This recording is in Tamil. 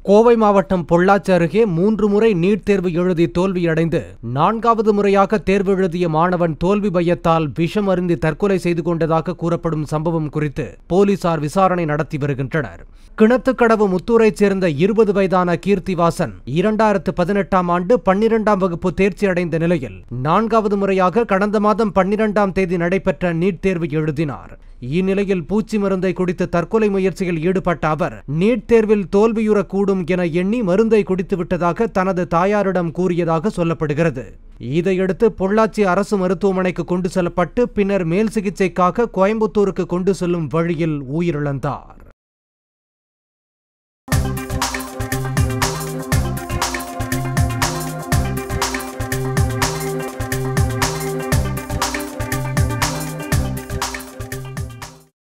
கோவை மாவட்டம் பொள்ளாச்சி அருகே மூன்று முறை நீட் தேர்வு எழுதி தோல்வியடைந்து நான்காவது முறையாக தேர்வு எழுதிய மாணவன் தோல்வி பயத்தால் விஷம் அருந்தி தற்கொலை செய்து கொண்டதாக கூறப்படும் சம்பவம் குறித்து போலீசார் விசாரணை நடத்தி வருகின்றனர் கிணத்துக்கடவு முத்தூரைச் சேர்ந்த இருபது வயதான கீர்த்திவாசன் இரண்டாயிரத்து பதினெட்டாம் ஆண்டு பன்னிரெண்டாம் வகுப்பு தேர்ச்சி அடைந்த நிலையில் நான்காவது முறையாக கடந்த மாதம் பன்னிரெண்டாம் தேதி நடைபெற்ற நீட் தேர்வு எழுதினார் இந்நிலையில் பூச்சி மருந்தை குடித்து தற்கொலை முயற்சியில் ஈடுபட்ட அவர் நீட் தேர்வில் தோல்வியுறக்கூடும் என எண்ணி மருந்தை குடித்து விட்டதாக தனது தாயாரிடம் கூறியதாக சொல்லப்படுகிறது இதையடுத்து பொள்ளாச்சி அரசு மருத்துவமனைக்கு கொண்டு செல்லப்பட்டு பின்னர் மேல் சிகிச்சைக்காக கோயம்புத்தூருக்கு கொண்டு செல்லும் வழியில் உயிரிழந்தார்